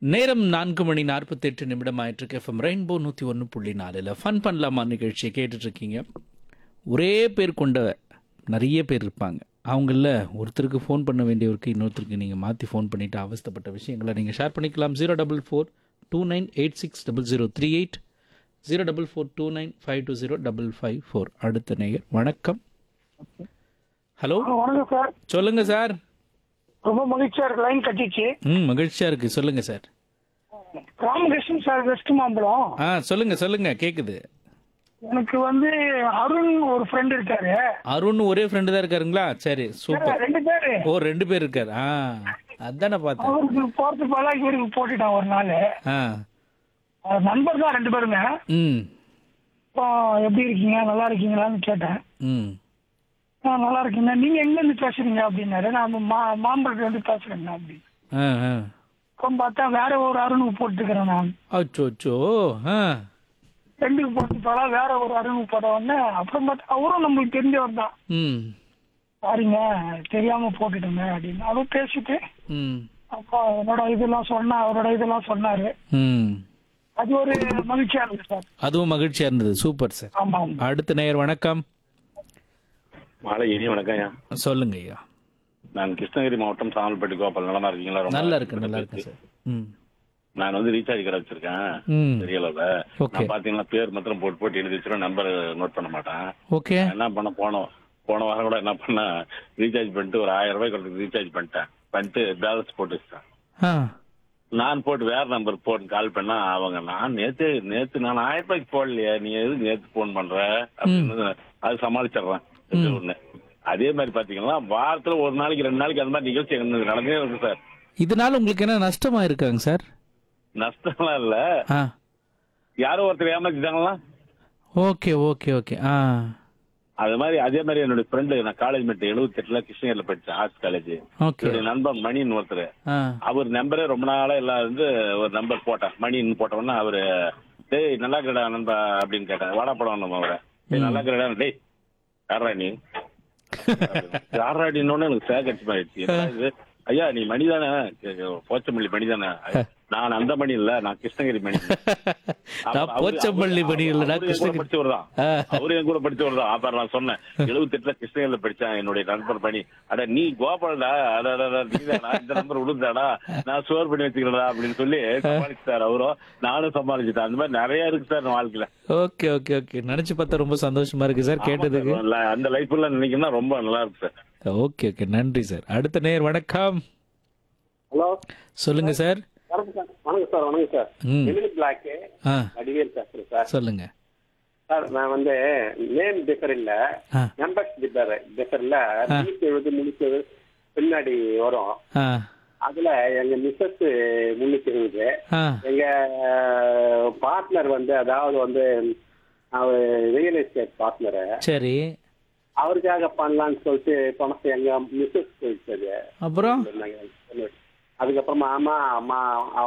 நேரம் நான்கு மணி நாற்பத்தெட்டு நிமிடம் ஆயிட்டிருக்கு எஃப்எம் ரெயின்போ நூற்றி ஒன்று புள்ளி நாலில் ஃபன் பண்ணலாமா நிகழ்ச்சியை கேட்டுட்டு இருக்கீங்க ஒரே பேர் கொண்ட நிறைய பேர் இருப்பாங்க அவங்கள ஒருத்தருக்கு ஃபோன் பண்ண வேண்டியவருக்கு இன்னொருத்தருக்கு நீங்கள் மாற்றி ஃபோன் பண்ணிவிட்டு அவஸ்தைப்பட்ட விஷயங்களை நீங்கள் ஷேர் பண்ணிக்கலாம் zero double four two nine eight six double zero three eight zero double four two nine five two zero double five four அடுத்த நேயர் வணக்கம் ஹலோ ஆ, வணக்கம் சார் சொல்லுங்கள் சார் ரொம்ப மகிழ்ச்சியா இருக்கு லைன் கட்டிச்சு ம் மகிழ்ச்சியாக இருக்குது சொல்லுங்கள் sir Ramakrishnan sir west Mambalam ஆ சொல்லுங்கள் சொல்லுங்கள் கேட்குது எனக்கு வந்து அருண் ஒரு ஃப்ரெண்ட் இருக்காரு அருண் ஒரே ஃப்ரெண்டு தான் இருக்காருங்களா சரி சூப்பர் ரெண்டு பேரு ஓ ரெண்டு பேர் இருக்காரு ஆ அதானே பார்த்தேன் அவருக்கு போறது போல இவருக்கு போட்டுட்டான் ஒரு நாள் ஆ அவர் நண்பர் தான் ரெண்டு பேருமே ம் இப்போ எப்படி இருக்கீங்க நல்லா இருக்கீங்களான்னு கேட்டேன் ம் ஆ, நல்லா இருக்கீங்க நீங்க எங்க இருந்து பேசுறீங்க அப்படின்னாரு நான் மா மாம்பழத்துல இருந்து பேசுறேங்க அப்படின்னு ஆ ஆ அப்புறம் பார்த்தா வேற ஒரு அருணுக்கு போட்டுக்கிறேன் நான் அச்சோ அச்சோ ஆ ரெண்டுக்கு போட்டு போல வேற ஒரு அருணுக்கு போட்ட உடனே அப்புறம் பார்த்தா அவரும் நம்மளுக்கு தெரிஞ்சவர் தான் ம் சாரிங்க தெரியாம போட்டுட்டோங்க அப்படின்னு அதுவும் பேசிட்டு ம் அப்போ என்னோட இதெல்லாம் சொன்னா அவரோட இதெல்லாம் சொன்னாரு ம் அது ஒரு மகிழ்ச்சியா இருக்கு சார் அதுவும் மகிழ்ச்சியாக இருந்தது சூப்பர் சார் ஆமா ஆமா அடுத்த நேயர் வணக்கம் மாலை இனி வணக்கம் ஐயா சொல்லுங்க ஐயா நான் கிருஷ்ணகிரி மாவட்டம் சாமல்பேட்டை கோபால் நலமா இருக்கீங்களா ரொம்ப நல்லா இருக்கு நல்லா இருக்கு சார் ம் நான் வந்து ரீசார்ஜ் கடை வச்சிருக்கேன் ம் பெரிய அளவுல ஓகே நான் பாத்தீங்கன்னா பேர் மாத்திரம் போட்டு போட்டு எழுதி வச்சிருவேன் நம்பர் நோட் பண்ண மாட்டேன் ஓகே நான் என்ன பண்ண போனோம் போன வாரம் கூட என்ன பண்ண ரீசார்ஜ் பண்ணிட்டு ஒரு ஆயிரம் ரூபாய் கொடுத்து ரீசார்ஜ் பண்ணிட்டேன் பண்ணிட்டு பேலன்ஸ் போட்டு வச்சிட்டேன் ஆ நான் போட்டு வேற நம்பர் போட்டு கால் பண்ணா அவங்க நான் நேத்து நேத்து நான் ஆயிரம் ரூபாய்க்கு போடலையே நீ எதுக்கு நேத்து போன் பண்ற அப்படின்னு அது சமாளிச்சிடுறேன் இது ஒண்ணு அதே மாதிரி பாத்தீங்கன்னா வாரத்துல ஒரு நாளைக்கு ரெண்டு நாளைக்கு அந்த மாதிரி நிகழ்ச்சி எங்களுக்கு நடந்தே இருக்கு சார் இதனால உங்களுக்கு என்ன நஷ்டமா இருக்காங்க சார் நஷ்டம்லாம் இல்ல ஆ யாரோ ஒருத்தர் ஏமாத்திட்டாங்களா ஓகே ஓகே ஓகே ஆ அது மாதிரி அதே மாதிரி என்னோட ஃப்ரெண்டு நான் காலேஜ் மெட் எழுபத்தி எட்டுல கிருஷ்ணகிரில படிச்சேன் ஆர்ட்ஸ் காலேஜ் ஓகே என்னுடைய நண்பன் மணின்னு ஒருத்தர் ஆ அவர் நம்பரே ரொம்ப நாளா எல்லாம் இருந்து ஒரு நம்பர் போட்டேன் மணின்னு போட்ட உடனே அவரு டேய் நல்லா இருக்கடா நண்பா அப்படின்னு கேட்டார் வாடா படம் நம்ம அவரை டேய் நல்லா இருக்கடா டேய் யாரா நீ யாரா நீன்னு எனக்கு சேக அடிச்சு போயிடுச்சு என்னடா இது? ஐயா நீ மணி தானே போச்சமல்லி மணி தானே நான் அந்த மணி இல்ல நான் கிருஷ்ணகிரி மணி நான் போச்சம்பள்ளி மணி இல்ல, நான் கிருஷ்ணகிரி. படிச்சவர் தான் ஆ. அவரு என் கூட படிச்சவர் தான் அப்புறம் நான் சொன்னேன் எழுபத்தி எட்டுல கிருஷ்ணகிரில படிச்சேன் என்னுடைய நண்பர் பணி அட நீ கோபால்டா அட அட, அட, நீதானா இந்த நம்பர் விழுந்தாடா நான் ஸ்டோர் பண்ணி வச்சுக்கிறேன்டா அப்படின்னு சொல்லி சமாளிச்சார் அவரும் நானும் சமாளிச்சுட்டேன் அந்த மாதிரி நிறைய இருக்கு சார் என் வாழ்க்கையில ஓகே ஓகே ஓகே நினைச்சு பார்த்தா ரொம்ப சந்தோஷமா இருக்கு சார் கேட்டதுக்கு ஆமா சார். அந்த லைஃப் எல்லாம் நினைக்கணும்னா ரொம்ப நல்லா இருக்கு சார் ஓகே ஓகே நன்றி சார் அடுத்த நேர் வணக்கம் ஹலோ சொல்லுங்க சார் வணக்கம் சார் வணக்கம் சார் வணக்கம் சார் ம் எமிலி பிளாக் ஆ வடிவேல் பேசுறேன் சார் சொல்லுங்க சார் நான் வந்து நேம் டிஃபர் இல்ல ஆ நம்பர்ஸ் டிஃபர் டிஃபர் இல்ல முன்னூத்தி எழுபது முன்னூத்தி எழுபது பின்னாடி வரும் ஆ அதுல எங்க மிஸ்ஸஸ் முன்னூத்தி எழுபது ஆ எங்க பார்ட்னர் வந்து அதாவது வந்து அவர் ரியல் எஸ்டேட் பார்ட்னரு சரி அவருக்காக பண்ணலாம்னு சொல்லிட்டு பணத்தை எங்க மிஸ்ஸஸ் போயிடுச்சு அப்புறம் அதுக்கப்புறமா ஆமா அம்மா